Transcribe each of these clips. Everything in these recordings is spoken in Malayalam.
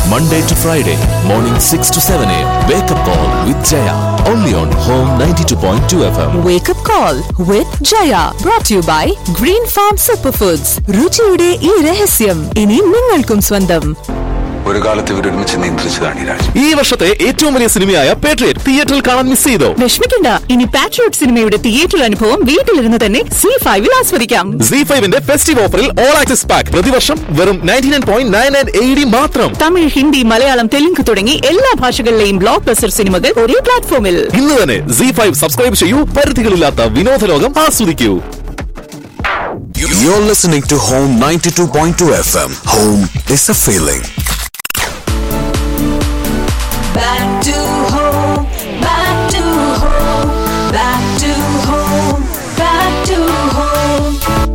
Monday to Friday, morning 6 to 7 a.m. Wake up call with Jaya. Only on Home 92.2 FM. Wake up call with Jaya brought to you by Green Farm Superfoods. രുചിയുടെ ഈ രഹസ്യം ഇനി നിങ്ങൾക്കും സ്വന്തം ഒരു കാലത്ത് ഇവരൊരുമിച്ച് നിയന്ത്രിച്ചതാണ് ഈ രാജ്യം ഈ വർഷത്തെ ഏറ്റവും വലിയ സിനിമയായ പേട്രിയറ്റ് തിയേറ്ററിൽ കാണാൻ മിസ് ചെയ്തോ വിഷമിക്കണ്ട ഇനി പാട്രിയോട്ട് സിനിമയുടെ തിയേറ്റർ അനുഭവം വീട്ടിലിരുന്ന് തന്നെ സി ഫൈവിൽ ആസ്വദിക്കാം സി ഫൈവിന്റെ ഫെസ്റ്റീവ് ഓഫറിൽ ഓൾ ആക്സസ് പാക്ക് പ്രതിവർഷം വെറും ninety nine point nine nine A D മാത്രം തമിഴ് ഹിന്ദി മലയാളം തെലുങ്ക് തുടങ്ങി എല്ലാ ഭാഷകളിലെയും ബ്ലോക്ക് ബസ്റ്റർ സിനിമകൾ ഒരേ പ്ലാറ്റ്ഫോമിൽ ഇന്ന് തന്നെ സി ഫൈവ് സബ്സ്ക്രൈബ് ചെയ്യൂ പരിധികളില്ലാത്ത വിനോദലോകം ആസ്വദിക്കൂ You're listening to Home 92.2 FM. Home is a feeling. Back to home, back to home, back to home, back to home.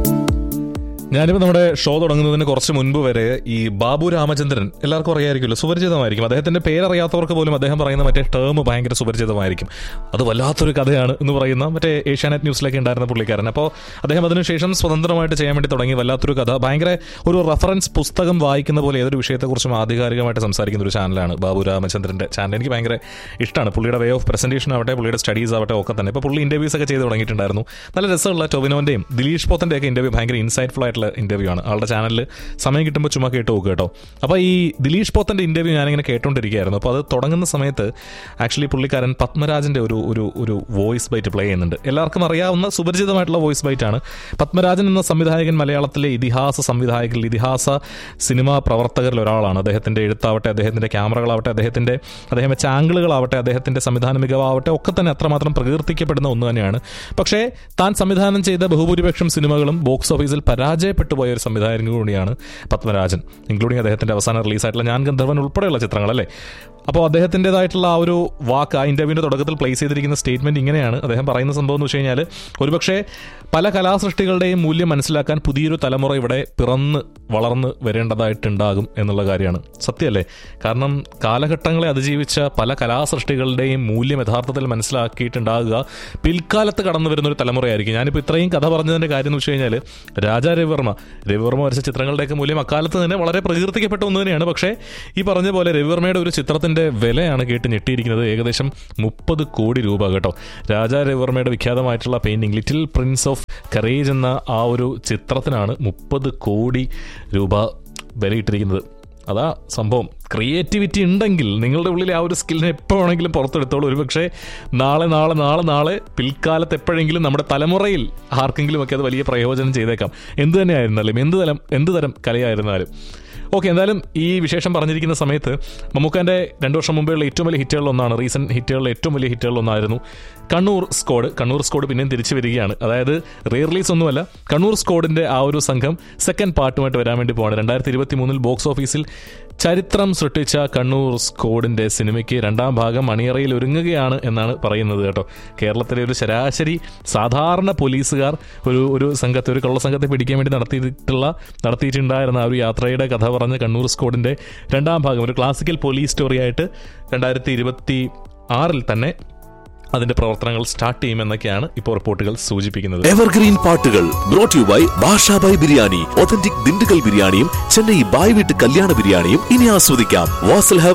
ഞാനിപ്പോൾ നമ്മുടെ ഷോ തുടങ്ങുന്നതിന് കുറച്ച് മുൻപ് വരെ ഈ ബാബു രാമചന്ദ്രൻ എല്ലാവർക്കും അറിയായിരിക്കുമല്ലോ സുപരിചിതമായിരിക്കും അദ്ദേഹത്തിന്റെ പേരറിയാത്തവർക്ക് പോലും അദ്ദേഹം പറയുന്ന മറ്റേ ടേം ഭയങ്കര സുപരിചിതമായിരിക്കും അത് വല്ലാത്തൊരു കഥയാണ് എന്ന് പറയുന്ന മറ്റേ ഏഷ്യാനെറ്റ് ന്യൂസിലൊക്കെ ഉണ്ടായിരുന്ന പുള്ളിക്കാരൻ അപ്പോൾ അദ്ദേഹം അതിനുശേഷം സ്വതന്ത്രമായിട്ട് ചെയ്യാൻ വേണ്ടി തുടങ്ങി വല്ലാത്തൊരു കഥ ഭയങ്കര ഒരു റെഫറൻസ് പുസ്തകം വായിക്കുന്ന പോലെ ഏതൊരു വിഷയത്തെക്കുറിച്ചും ആധികാരികമായിട്ട് സംസാരിക്കുന്ന ഒരു ചാനലാണ് ബാബു രാമചന്ദ്രന്റെ ചാനൽ എനിക്ക് ഭയങ്കര ഇഷ്ടമാണ് പുള്ളിയുടെ വേ ഓഫ് പ്രസന്റേഷൻ ആവട്ടെ പുള്ളിയുടെ സ്റ്റഡീസ് ആവട്ടെ ഒക്കെ തന്നെ ഇപ്പോൾ പുള്ളി ഇന്റർവ്യൂസ് ഒക്കെ ചെയ്ത് തുടങ്ങിയിട്ടുണ്ടായിരുന്നു നല്ല രസമുള്ള ടൊവിനോന്റെയും ദിലീഷ് പോത്തന്റെ ഒക്കെ ഇന്റർവ്യൂ ഭയങ്കര ഇൻസൈറ്റ്ഫുൾ ആയിട്ടുള്ള ഇന്റർവ്യൂ ആണ് ആളുടെ ചാനലിൽ സമയം കിട്ടുമ്പോൾ ചുമ്മാ കേട്ട് നോക്കുക കേട്ടോ അപ്പോൾ ഈ ദിലീഷ് പോത്തന്റെ ഇന്റർവ്യൂ ഞാനിങ്ങനെ കേട്ടോണ്ടിരിക്കുകയായിരുന്നു അപ്പോൾ അത് തുടങ്ങുന്ന സമയത്ത് ആക്ച്വലി പുള്ളിക്കാരൻ പത്മരാജന്റെ ഒരു ഒരു ഒരു വോയിസ് ബൈറ്റ് പ്ലേ ചെയ്യുന്നുണ്ട് എല്ലാവർക്കും അറിയാവുന്ന സുപരിചിതമായിട്ടുള്ള വോയിസ് ബൈറ്റ് ആണ് പത്മരാജൻ എന്ന സംവിധായകൻ മലയാളത്തിലെ ഇതിഹാസ സംവിധായകരിൽ ഇതിഹാസ സിനിമാ പ്രവർത്തകരിൽ ഒരാളാണ് അദ്ദേഹത്തിന്റെ എഴുത്താവട്ടെ അദ്ദേഹത്തിന്റെ ക്യാമറകളാവട്ടെ അദ്ദേഹത്തിന്റെ അദ്ദേഹം വെച്ച ആംഗിളുകളാവട്ടെ അദ്ദേഹത്തിന്റെ സംവിധാന മികവാവട്ടെ ഒക്കെ തന്നെ അത്രമാത്രം പ്രകീർത്തിക്കപ്പെടുന്ന ഒന്ന് തന്നെയാണ് പക്ഷേ താൻ സംവിധാനം ചെയ്ത ബഹുഭൂരിപക്ഷം സിനിമകളും ബോക്സ് ഓഫീസിൽ പരാജയപ്പെട്ടു പോയ ഒരു സംവിധായകൻ കൂടിയാണ് പത്മരാജൻ ഇൻക്ലൂഡിംഗ് അദ്ദേഹത്തിന്റെ അവസാന റിലീസായിട്ടുള്ള ഞാൻ ഗന്ധർവൻ ഉൾപ്പെടെയുള്ള ചിത്രങ്ങൾ അല്ലേ അപ്പോൾ അദ്ദേഹത്തിൻ്റെതായിട്ടുള്ള ആ ഒരു വാക്ക് ആ ഇന്റർവ്യൂവിന്റെ തുടക്കത്തിൽ പ്ലേസ് ചെയ്തിരിക്കുന്ന സ്റ്റേറ്റ്മെന്റ് ഇങ്ങനെയാണ് അദ്ദേഹം പറയുന്ന സംഭവം എന്ന് വെച്ച് കഴിഞ്ഞാൽ ഒരുപക്ഷെ പല കലാസൃഷ്ടികളുടെയും മൂല്യം മനസ്സിലാക്കാൻ പുതിയൊരു തലമുറ ഇവിടെ പിറന്ന് വളർന്ന് വരേണ്ടതായിട്ടുണ്ടാകും എന്നുള്ള കാര്യമാണ് സത്യമല്ലേ കാരണം കാലഘട്ടങ്ങളെ അതിജീവിച്ച പല കലാസൃഷ്ടികളുടെയും മൂല്യം യഥാർത്ഥത്തിൽ മനസ്സിലാക്കിയിട്ടുണ്ടാകുക പിൽക്കാലത്ത് കടന്നു വരുന്ന ഒരു തലമുറയായിരിക്കും ഞാനിപ്പോൾ ഇത്രയും കഥ പറഞ്ഞതിന്റെ കാര്യം എന്ന് വെച്ച് കഴിഞ്ഞാൽ രാജാ രവിവർമ്മ രവിവർമ്മ വരച്ച ചിത്രങ്ങളുടെയൊക്കെ മൂല്യം അക്കാലത്ത് തന്നെ വളരെ പ്രകീർത്തിക്കപ്പെട്ട ഒന്ന് തന്നെയാണ് പക്ഷേ ഈ പറഞ്ഞ പോലെ രവിവർമ്മയുടെ ഒരു ചിത്രത്തിന്റെ വിലയാണ് കേട്ട് ഞെട്ടിയിരിക്കുന്നത് ഏകദേശം മുപ്പത് കോടി രൂപ കേട്ടോ രാജാ രവിവർമ്മയുടെ വിഖ്യാതമായിട്ടുള്ള painting little prince of courage എന്ന ആ ഒരു ചിത്രത്തിനാണ് മുപ്പത് കോടി രൂപ വിലയിട്ടിരിക്കുന്നത് അതാ സംഭവം ക്രിയേറ്റിവിറ്റി ഉണ്ടെങ്കിൽ നിങ്ങളുടെ ഉള്ളിലെ ആ ഒരു സ്കില്ലിനെ എപ്പോൾ വേണമെങ്കിലും പുറത്തെടുത്തോളൂ ഒരുപക്ഷെ നാളെ നാളെ നാളെ നാളെ പിൽക്കാലത്ത് എപ്പോഴെങ്കിലും നമ്മുടെ തലമുറയിൽ ആർക്കെങ്കിലും ഒക്കെ അത് വലിയ പ്രയോജനം ചെയ്തേക്കാം എന്ത് തന്നെ ആയിരുന്നാലും എന്ത് തരം എന്ത് തരം കലയായിരുന്നാലും ഓക്കെ എന്തായാലും ഈ വിശേഷം പറഞ്ഞിരിക്കുന്ന സമയത്ത് മമ്മൂക്കാൻ്റെ രണ്ട് വർഷം മുമ്പെയുള്ള ഏറ്റവും വലിയ ഹിറ്റുകളിലൊന്നാണ് റീസെൻറ്റ് ഹിറ്റുകളിലെ ഏറ്റവും വലിയ ഹിറ്റുകളിലൊന്നായിരുന്നു കണ്ണൂർ സ്കോഡ് കണ്ണൂർ സ്കോഡ് പിന്നെയും തിരിച്ചു വരികയാണ് അതായത് റീ റിലീസ് ഒന്നുമല്ല കണ്ണൂർ സ്കോഡിൻ്റെ ആ ഒരു സംഘം സെക്കൻഡ് പാർട്ടുമായിട്ട് വരാൻ വേണ്ടി പോവാണ് രണ്ടായിരത്തി ഇരുപത്തി മൂന്നിൽ ബോക്സ് ഓഫീസിൽ ചരിത്രം സൃഷ്ടിച്ച കണ്ണൂർ സ്കോഡിന്റെ സിനിമയ്ക്ക് രണ്ടാം ഭാഗം അണിയറയിൽ ഒരുങ്ങുകയാണ് എന്നാണ് പറയുന്നത് കേട്ടോ കേരളത്തിലെ ഒരു ശരാശരി സാധാരണ പോലീസുകാർ ഒരു ഒരു സംഘത്തെ ഒരു കള്ള സംഘത്തെ പിടിക്കാൻ വേണ്ടി നടത്തിയിട്ടുള്ള നടത്തിയിട്ടുണ്ടായിരുന്ന ആ ഒരു യാത്രയുടെ കഥ പറഞ്ഞ കണ്ണൂർ സ്കോഡിന്റെ രണ്ടാം ഭാഗം ഒരു ക്ലാസിക്കൽ പോലീസ് സ്റ്റോറിയായിട്ട് രണ്ടായിരത്തി ഇരുപത്തി ആറിൽ തന്നെ അതിന്റെ പ്രവർത്തനങ്ങൾ സ്റ്റാർട്ട് ചെയ്യുമെന്നൊക്കെയാണ് ഇപ്പോൾ റിപ്പോർട്ടുകൾ സൂചിപ്പിക്കുന്നത് എവർഗ്രീൻ പാട്ടുകൾ brought you by Basha Bhai biryani authentic Dindigul ബിരിയാണിയും ചെന്നൈ ബായ് വീട്ട് കല്യാണ ബിരിയാണിയും ഇനി ആസ്വദിക്കാം വാസൽ ഹബ്